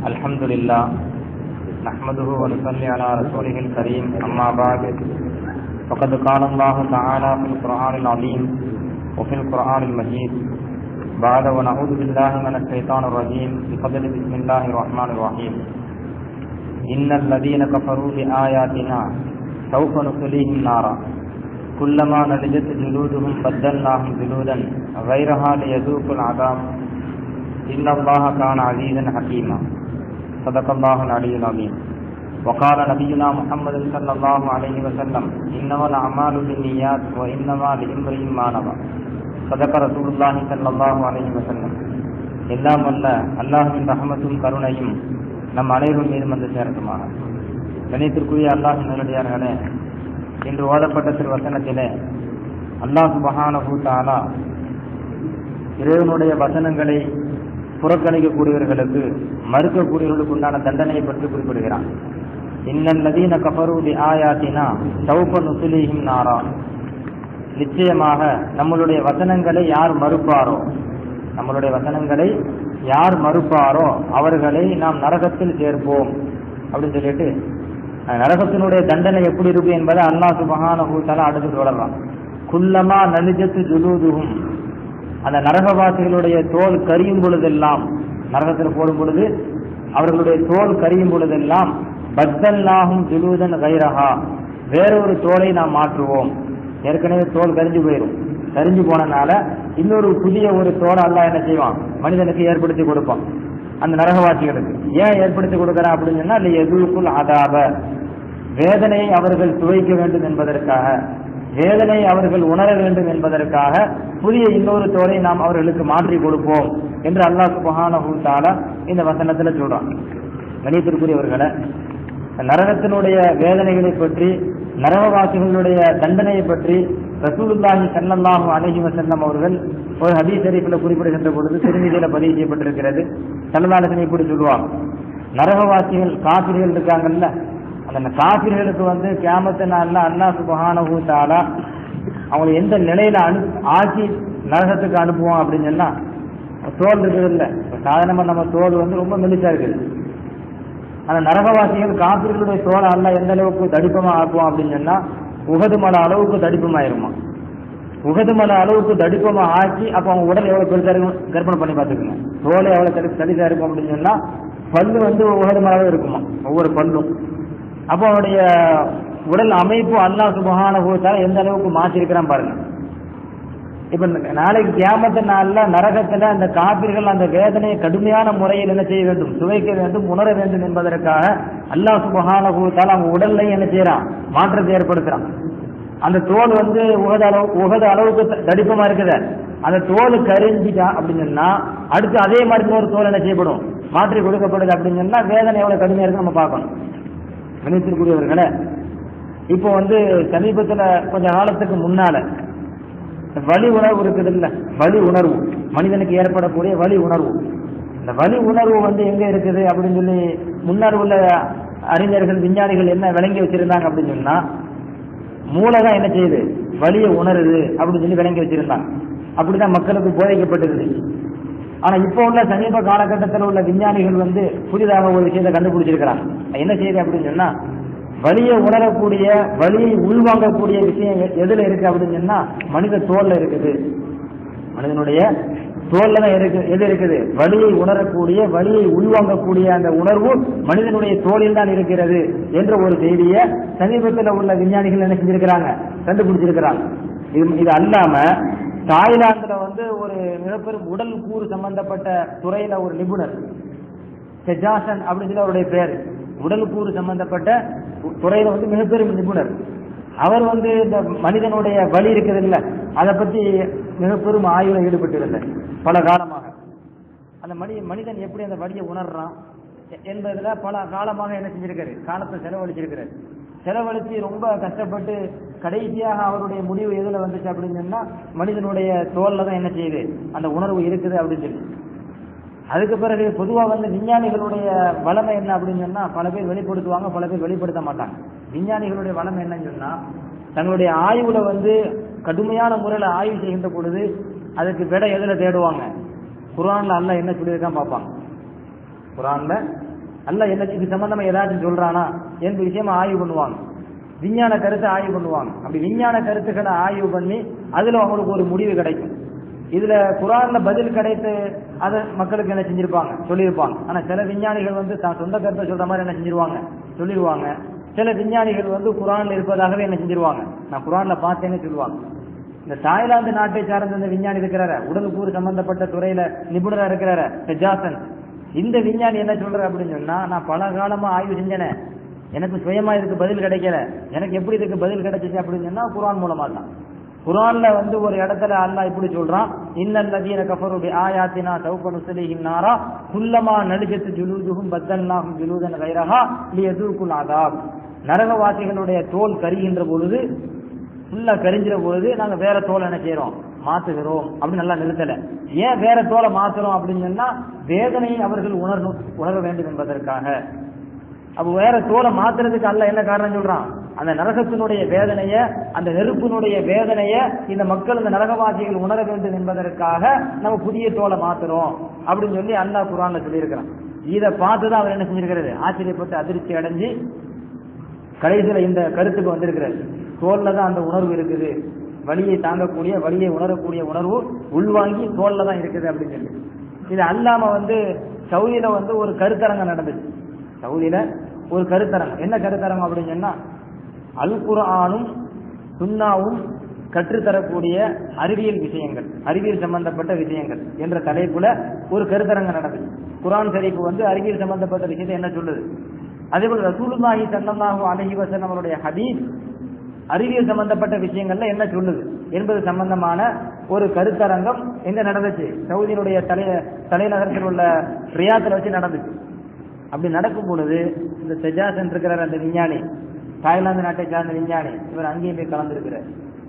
الحمد لله نحمده ونصلي على رسوله الكريم أما بعد فقد قال الله تعالى في القرآن العظيم وفي القرآن المجيد بعد ونعوذ بالله من الشيطان الرجيم بفضل بسم الله الرحمن الرحيم إن الذين كفروا بآياتنا سوف نصليهم نارا كلما نضجت جلودهم بدلناهم جلودا غيرها ليذوقوا العذاب إن الله كان عزيزا حكيما صدق الله العلي العظيم وقال نبينا محمد صلى الله عليه وسلم إنما الأعمال بالنيات وإنما لامرئ ما نوى صدق رسول الله صلى الله عليه وسلم எல்லாம் அல்ல அல்லாஹின் ரஹமத்தும் கருணையும் நம் அனைவரும் மீது வந்து சேரட்டுமாக கணித்திற்குரிய அல்லாஹின் நேரடியார்களே இன்று ஓதப்பட்ட திரு வசனத்திலே அல்லாஹ் சுபஹானஹு தஆலா இறைவனுடைய வசனங்களை புறக்கணிக்கக்கூடியவர்களுக்கு மறுக்கக்கூடியவர்களுக்கு உண்டான தண்டனையை பற்றி குறிப்பிடுகிறான் இன்னல்லதீன கஃபரு பி ஆயாத்தினா சௌப நுசுலிஹிம் நாரா நிச்சயமாக நம்மளுடைய வசனங்களை யார் மறுப்பாரோ நம்மளுடைய வசனங்களை யார் மறுப்பாரோ அவர்களை நாம் நரகத்தில் சேர்ப்போம் அப்படின்னு சொல்லிட்டு நரகத்தினுடைய தண்டனை எப்படி இருக்கு என்பதை அல்லாஹ் சுபஹானஹு தஆலா அடுத்து தொடரலாம் குல்லமா நலிஜத்து ஜுலூதுஹும் அந்த நரகவாசிகளுடைய தோல் கரியும் பொழுதெல்லாம் நரகத்தில் போடும் பொழுது அவர்களுடைய தோல் கரியும் பொழுதெல்லாம் பத்தல்லாகும் ஜுலூதன் கைரஹா வேறொரு தோலை நாம் மாற்றுவோம் ஏற்கனவே தோல் கரிஞ்சு போயிடும் கரிஞ்சு போனனால இன்னொரு புதிய ஒரு தோலை அல்லாஹ் என்ன செய்வான் மனிதனுக்கு ஏற்படுத்தி கொடுப்பான் அந்த நரகவாசிகளுக்கு ஏன் ஏற்படுத்தி கொடுக்கறான் அப்படின்னு சொன்னா இல்லை எதுவுக்குள் ஆதாப வேதனையை அவர்கள் துவைக்க வேண்டும் என்பதற்காக வேதனை அவர்கள் உணர வேண்டும் என்பதற்காக புதிய இன்னொரு தோலை நாம் அவர்களுக்கு மாற்றி கொடுப்போம் என்று அல்லாஹ் சுபஹானஹு தஆலா இந்த வசனத்துல சொல்றான் கணித்திற்குரியவர்களை நரகத்தினுடைய வேதனைகளை பற்றி நரகவாசிகளுடைய தண்டனையை பற்றி ரசூலுல்லாஹி ஸல்லல்லாஹு அலைஹி வஸல்லம் அவர்கள் ஒரு ஹதீஸ் ஷரீஃபில் குறிப்பிடுகின்ற பொழுது திருமதியில பதிவு செய்யப்பட்டிருக்கிறது சல்லல்லாஹு இப்படி சொல்லுவாங்க நரகவாசிகள் காபிர்கள் இருக்காங்கல்ல அந்த காபிர்களுக்கு வந்து கியாமத்து நாள்ல அல்லாஹ் சுபஹானஹு தஆலா அவங்களை எந்த நிலையில அனு ஆக்கி நரகத்துக்கு அனுப்புவோம் அப்படின்னு சொன்னா தோல் இருக்குது இல்ல சாதாரணமா நம்ம தோல் வந்து ரொம்ப மெலிசா இருக்குது அந்த நரகவாசிகள் காப்பிர்களுடைய தோலை அல்ல எந்த அளவுக்கு தடிப்பமா ஆக்குவோம் அப்படின்னு சொன்னா உகது மலை அளவுக்கு தடிப்பமாயிருமா உகது மலை அளவுக்கு தடிப்பமா ஆக்கி அப்போ அவங்க உடல் எவ்வளவு பெருசா இருக்கும் கற்பனை பண்ணி பார்த்துக்குங்க தோல் எவ்வளவு தடி தடிசா இருக்கும் அப்படின்னு சொன்னா பல்லு வந்து உகது மலாவே இருக்குமா ஒவ்வொரு பல்லும் அப்போ அவனுடைய உடல் அமைப்பு அல்லா சுபகான போச்சால எந்த அளவுக்கு மாற்றிருக்கிறான் பாருங்க இப்ப நாளைக்கு கியாமத்த நாள்ல நரகத்துல அந்த காப்பீர்கள் அந்த வேதனையை கடுமையான முறையில் என்ன செய்ய வேண்டும் சுவைக்க வேண்டும் உணர வேண்டும் என்பதற்காக அல்லாஹ் சுபகான போச்சால அவங்க உடல்ல என்ன செய்யறான் மாற்றத்தை ஏற்படுத்துறான் அந்த தோல் வந்து உகத அளவு உகத அளவுக்கு தடிப்பமா இருக்குது அந்த தோல் கரிஞ்சிட்டா அப்படின்னு சொன்னா அடுத்து அதே மாதிரி இன்னொரு தோல் என்ன செய்யப்படும் மாற்றி கொடுக்கப்படுது அப்படின்னு சொன்னா வேதனை எவ்வளவு கடுமையா இருக்கு நம்ம பார்க்கணும் கணித்திற்குரியவர்களே இப்போ வந்து சமீபத்துல கொஞ்ச காலத்துக்கு முன்னால வலி உணர்வு இருக்குது இல்ல வலி உணர்வு மனிதனுக்கு ஏற்படக்கூடிய வலி உணர்வு இந்த வலி உணர்வு வந்து எங்க இருக்குது அப்படின்னு சொல்லி முன்னர் உள்ள அறிஞர்கள் விஞ்ஞானிகள் என்ன விளங்கி வச்சிருந்தாங்க அப்படின்னு சொன்னா மூலதான் என்ன செய்யுது வலியை உணருது அப்படின்னு சொல்லி விளங்கி வச்சிருந்தாங்க அப்படிதான் மக்களுக்கு போதைக்கப்பட்டிருந்துச்சு ஆனா இப்போ உள்ள சமீப காலகட்டத்தில் உள்ள விஞ்ஞானிகள் வந்து புதிதாக ஒரு விஷயத்தை கண்டுபிடிச்சிருக்கிறாங்க என்ன செய்யுது அப்படின்னு சொன்னா வலியை உணரக்கூடிய வலியை உள்வாங்கக்கூடிய விஷயம் எதுல இருக்கு அப்படின்னு சொன்னா மனித தோல்ல இருக்குது மனிதனுடைய தோல்ல தான் இருக்கு எது இருக்குது வலியை உணரக்கூடிய வலியை உள்வாங்கக்கூடிய அந்த உணர்வு மனிதனுடைய தோளில் தான் இருக்கிறது என்ற ஒரு செய்தியை சமீபத்தில் உள்ள விஞ்ஞானிகள் என்ன செஞ்சிருக்கிறாங்க கண்டுபிடிச்சிருக்கிறாங்க இது இது அல்லாம தாய்லாந்துல வந்து ஒரு மிகப்பெரும் உடல் கூறு சம்பந்தப்பட்ட துறையில ஒரு நிபுணர் செஜாசன் அப்படின்னு சொல்லி அவருடைய பேர் உடல் கூறு சம்பந்தப்பட்ட துறையில வந்து மிகப்பெரும் நிபுணர் அவர் வந்து இந்த மனிதனுடைய வலி இருக்குது இல்ல அதை பத்தி மிகப்பெரும் ஆய்வுல ஈடுபட்டு இருந்தார் பல காலமாக அந்த மனி மனிதன் எப்படி அந்த வலியை உணர்றான் என்பதுல பல காலமாக என்ன செஞ்சிருக்காரு காலத்தை செலவழிச்சிருக்கிறார் செலவழிச்சு ரொம்ப கஷ்டப்பட்டு கடைசியாக அவருடைய முடிவு எதுல வந்துச்சு அப்படின்னு சொன்னா மனிதனுடைய தோல்ல தான் என்ன செய்யுது அந்த உணர்வு இருக்குது அப்படின்னு சொல்லி அதுக்கு பிறகு பொதுவாக வந்து விஞ்ஞானிகளுடைய வளமை என்ன அப்படின்னு சொன்னா பல பேர் வெளிப்படுத்துவாங்க பல பேர் வெளிப்படுத்த மாட்டாங்க விஞ்ஞானிகளுடைய வளமை என்னன்னு சொன்னா தங்களுடைய ஆய்வுல வந்து கடுமையான முறையில் ஆய்வு செய்கின்ற பொழுது அதுக்கு விட எதுல தேடுவாங்க குரான்ல அல்லாஹ் என்ன சொல்லியிருக்கான் பார்ப்பாங்க குரான்ல அல்ல என்ன இது சம்பந்தமா ஏதாச்சும் சொல்றானா என்ற விஷயமா ஆய்வு பண்ணுவாங்க விஞ்ஞான கருத்தை ஆய்வு பண்ணுவாங்க அப்படி விஞ்ஞான கருத்துக்களை ஆய்வு பண்ணி அதுல அவங்களுக்கு ஒரு முடிவு கிடைக்கும் இதுல குரான்ல பதில் கிடைத்து அதை மக்களுக்கு என்ன செஞ்சிருப்பாங்க சொல்லியிருப்பாங்க ஆனா சில விஞ்ஞானிகள் வந்து தான் சொந்த கருத்தை சொல்ற மாதிரி என்ன செஞ்சிருவாங்க சொல்லிடுவாங்க சில விஞ்ஞானிகள் வந்து குரான்ல இருப்பதாகவே என்ன செஞ்சிருவாங்க நான் குரான்ல பார்த்தேன்னு சொல்லுவாங்க இந்த தாய்லாந்து நாட்டை சார்ந்த இந்த விஞ்ஞானி இருக்கிறார உடலுக்கூறு சம்பந்தப்பட்ட துறையில நிபுணரா இருக்கிறார ஜாசன் இந்த விஞ்ஞானி என்ன சொல்ற அப்படின்னு சொன்னா நான் பல காலமா ஆய்வு செஞ்சேனே எனக்கு சுயமா இதுக்கு பதில் கிடைக்கல எனக்கு எப்படி இதுக்கு பதில் கிடைச்சிச்சு அப்படின்னு சொன்னா குரான் மூலமா தான் குரான்ல வந்து ஒரு இடத்துல அல்லாஹ் இப்படி சொல்றான் இன்னல் லதீன கஃபரு பி ஆயாத்தினா சௌஃப நுஸ்லிஹிம் நாரா குல்லமா நலிஜத்து ஜுலூதுஹும் பத்தல்னாஹும் ஜுலூதன் கைரஹா லியதுகுல் அதாப் நரகவாசிகளுடைய தோல் கரிகின்ற பொழுது ஃபுல்லா கரிஞ்சிற பொழுது நாங்க வேற தோலை என்ன செய்யறோம் மாத்துகிறோம் அப்படின்னு நல்லா நிறுத்தல ஏன் வேற தோலை மாத்துறோம் அப்படின்னு சொன்னா வேதனையை அவர்கள் உணரணும் உணர வேண்டும் என்பதற்காக அப்ப வேற தோலை மாத்துறதுக்கு அல்ல என்ன காரணம் சொல்றான் அந்த நரகத்தினுடைய வேதனைய அந்த நெருப்பினுடைய வேதனைய இந்த மக்கள் இந்த நரகவாசிகள் உணர வேண்டும் என்பதற்காக நம்ம புதிய தோலை மாத்துறோம் அப்படின்னு சொல்லி அல்லாஹ் குரான்ல சொல்லியிருக்கிறான் இதை பார்த்துதான் அவர் என்ன செஞ்சிருக்கிறது ஆச்சரியப்பட்டு அதிர்ச்சி அடைஞ்சு கடைசியில இந்த கருத்துக்கு வந்திருக்கிறார் தோல்ல தான் அந்த உணர்வு இருக்குது வலியை தாங்கக்கூடிய வலியை உணரக்கூடிய உணர்வு உள்வாங்கி தோல்ல தான் இருக்குது அப்படின்னு சொல்லி இது அல்லாம வந்து சவுதியில வந்து ஒரு கருத்தரங்கம் நடந்துச்சு சவுதியில ஒரு கருத்தரங்கம் என்ன கருத்தரங்கம் அப்படின்னு சொன்னா அல் குர்ஆனும் சுன்னாவும் கற்றுத்தரக்கூடிய அறிவியல் விஷயங்கள் அறிவியல் சம்பந்தப்பட்ட விஷயங்கள் என்ற தலைப்புல ஒரு கருத்தரங்கம் நடந்துச்சு குர்ஆன் ஷரீஃப் வந்து அறிவியல் சம்பந்தப்பட்ட விஷயத்தை என்ன சொல்லுது அதே போல ரசூலுல்லாஹி ஸல்லல்லாஹு அலைஹி வஸல்லம் அவருடைய ஹதீஸ் அறிவியல் சம்பந்தப்பட்ட விஷயங்கள்ல என்ன சொல்லுது என்பது சம்பந்தமான ஒரு கருத்தரங்கம் எங்க நடந்துச்சு சவுதியினுடைய தலை தலைநகரத்தில் உள்ள ரியாத்தில் வச்சு நடந்துச்சு அப்படி நடக்கும் பொழுது இந்த செஜாசன் இருக்கிறார் அந்த விஞ்ஞானி தாய்லாந்து நாட்டை சார்ந்த விஞ்ஞானி இவர் அங்கேயும் போய் கலந்துருக்கிறார்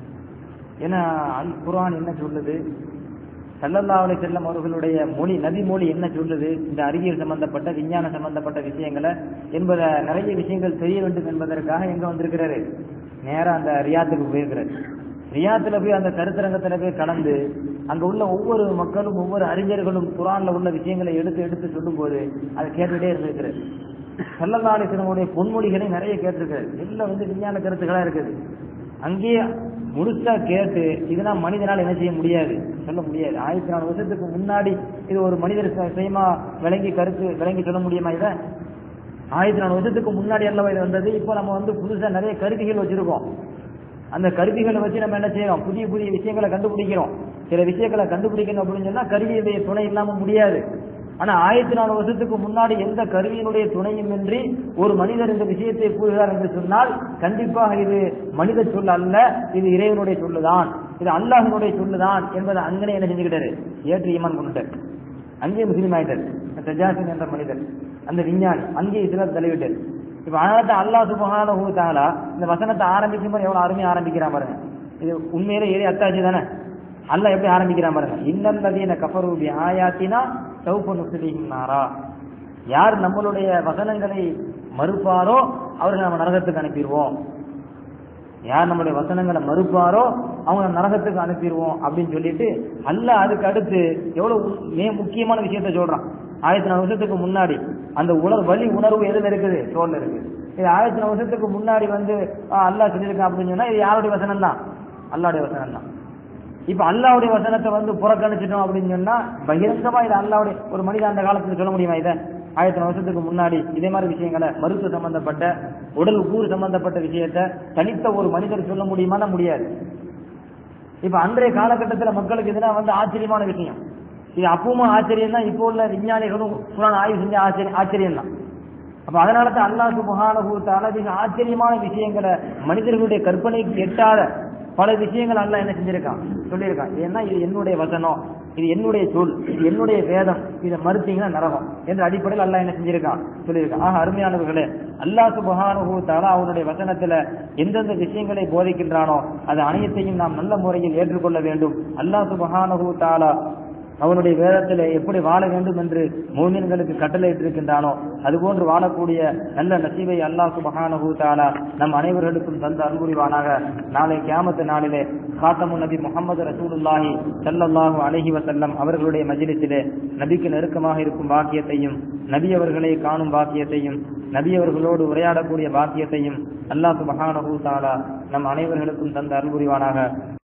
ஏன்னா அல் குர்ஆன் என்ன சொல்லுது சல்லல்லா அலை செல்லம் அவர்களுடைய மொழி நபி மொழி என்ன சொல்லுது இந்த அறிவியல் சம்பந்தப்பட்ட விஞ்ஞான சம்பந்தப்பட்ட விஷயங்களை என்பத நிறைய விஷயங்கள் தெரிய வேண்டும் என்பதற்காக எங்க வந்திருக்கிறாரு நேரா அந்த ரியாத்துக்கு போயிருக்கிறாரு ரியாத்துல போய் அந்த கருத்தரங்கத்துல போய் கலந்து அங்க உள்ள ஒவ்வொரு மக்களும் ஒவ்வொரு அறிஞர்களும் குரான்ல உள்ள விஷயங்களை எடுத்து எடுத்து சொல்லும் போது அதை கேட்டுட்டே இருந்திருக்கிறார் சல்லல்லா அலிஸ்லமுடைய பொன்மொழிகளை நிறைய கேட்டிருக்கிறார் எல்லாம் வந்து விஞ்ஞான கருத்துக்களா இருக்குது அங்கேயே முழுசா கேட்டு இதெல்லாம் மனிதனால் என்ன செய்ய முடியாது சொல்ல முடியாது ஆயிரத்தி நாலு வருஷத்துக்கு முன்னாடி இது ஒரு மனிதர் ச- சுயமா விளங்கி கருத்து விளங்கி சொல்ல முடியுமா இதை ஆயிரத்தி நாலு வருஷத்துக்கு முன்னாடி அல்லவா இது வந்தது இப்போ நம்ம வந்து புதுசா நிறைய கருவிகள் வச்சிருக்கோம் அந்த கருவிகளை வச்சு நம்ம என்ன செய்யறோம் புதிய புதிய விஷயங்களை கண்டுபிடிக்கிறோம் சில விஷயங்களை கண்டுபிடிக்கணும் அப்படின்னு சொன்னா கருவியுடைய துணை இல்லாம முடியாது ஆனா ஆயிரத்தி நாலு வருஷத்துக்கு முன்னாடி எந்த கருவியினுடைய துணையும் இன்றி ஒரு மனிதர் இந்த விஷயத்தை கூறுகிறார் என்று சொன்னால் கண்டிப்பாக இது மனித சொல் அல்ல இது இறைவனுடைய சொல்லுதான் இது அல்லாஹினுடைய சொல்லுதான் என்பதை அங்கனே என்ன செஞ்சுக்கிட்டாரு ஏற்று ஈமான் கொண்டுட்டார் அங்கேயே முஸ்லீம் ஆயிட்டார் சஜாசின் என்ற மனிதர் அந்த விஞ்ஞானி அங்கேயே இஸ்லாம் தலைவிட்டார் இப்ப அதனால அல்லாஹ் சுபஹானஹு தஆலா இந்த வசனத்தை ஆரம்பிக்கும் போது எவ்வளவு அருமையா ஆரம்பிக்கிறான் பாருங்க இது உண்மையிலே ஏறி அத்தாச்சு தானே அல்லாஹ் எப்படி ஆரம்பிக்கிறான் பாருங்க இன்னல்லதீன கஃபரு பி ஆயாத்தினா சௌஃப நுஸ்லிஹிம் நாரா யார் நம்மளுடைய வசனங்களை மறுப்பாரோ அவர்களை நம்ம நரகத்துக்கு அனுப்பிடுவோம் யார் நம்மளுடைய வசனங்களை மறுப்பாரோ அவங்க நரகத்துக்கு அனுப்பிடுவோம் அப்படின்னு சொல்லிட்டு அல்லாஹ் அதுக்கு அடுத்து எவ்வளவு உ- மிக முக்கியமான விஷயத்த சொல்றான் ஆயிரத்தி நாலு வருஷத்துக்கு முன்னாடி அந்த உணர் வலி உணர்வு எதுல இருக்குது தோல்ல இருக்குது இது ஆயிரத்தி நாலு வருஷத்துக்கு முன்னாடி வந்து ஆஹ், அல்லாஹ் சொல்லியிருக்கான் அப்படின்னு சொன்னா இது யாருடைய வசனம் தான் அல்லாவுடைய வசனம் தான் இப்ப அல்லாவுடைய வசனத்தை வந்து புறக்கணிச்சிட்டோம் அப்படின்னு சொன்னா பகிரங்கமா இது அல்லாவுடைய ஒரு மனிதன் அந்த காலத்துல சொல்ல முடியுமா இதை ஆயிரத்தி நாலு வருஷத்துக்கு முன்னாடி இதே மாதிரி விஷயங்களை மருத்துவ சம்பந்தப்பட்ட உடல் கூறு சம்பந்தப்பட்ட விஷயத்த தனித்த ஒரு மனிதர் சொல்ல முடியுமானா முடியாது இப்ப அன்றைய காலகட்டத்துல மக்களுக்கு இதெல்லாம் வந்து ஆச்சரியமான விஷயம் இது அப்பவும் ஆச்சரியம் தான் இப்போ உள்ள விஞ்ஞானிகளும் குரான் ஆய்வு செஞ்ச ஆச்சரியம் ஆச்சரியம் தான் அப்ப அதனால தான் அல்லாஹ் சுபஹானஹு தஆலா மிக ஆச்சரியமான விஷயங்களை மனிதர்களுடைய கற்பனைக்கு எட்டாத பல விஷயங்கள் அல்லாஹ் என்ன செஞ்சிருக்கான் சொல்லியிருக்கான் ஏன்னா இது என்னுடைய வசனம் இது என்னுடைய சொல் இது என்னுடைய வேதம் இதை மறுத்தீங்கன்னா நரகம் என்ற அடிப்படையில் அல்லாஹ் என்ன செஞ்சிருக்கான் சொல்லியிருக்கான் ஆக அருமையானவர்களே அல்லாஹ் சுபஹானஹு தஆலா அவனுடைய வசனத்துல எந்தெந்த விஷயங்களை போதிக்கின்றானோ அது அனைத்தையும் நாம் நல்ல முறையில் ஏற்றுக்கொள்ள வேண்டும் அல்லாஹ் சுபஹானஹு தஆலா அவனுடைய வேதத்திலே எப்படி வாழ வேண்டும் என்று மோமின்களுக்கு கட்டளையிட்டிருக்கின்றானோ அதுபோன்று வாழக்கூடிய நல்ல நசீவை அல்லாஹ் சுபஹானஹு தஆலா நம் அனைவர்களுக்கும் தந்த அன்புரிவானாக நாளை கியாமத்து நாளிலே காத்தமு நபி முகமது ரசூலுல்லாஹி ஸல்லல்லாஹு அலைஹி வஸல்லம் அவர்களுடைய மஜ்லிஸிலே நபிக்கு நெருக்கமாக இருக்கும் பாக்கியத்தையும் நபி அவர்களை காணும் பாக்கியத்தையும் நபி அவர்களோடு உரையாடக்கூடிய பாக்கியத்தையும் அல்லாஹ் சுபஹானஹு தஆலா நம் அனைவர்களுக்கும் தந்த அன்புரிவானாக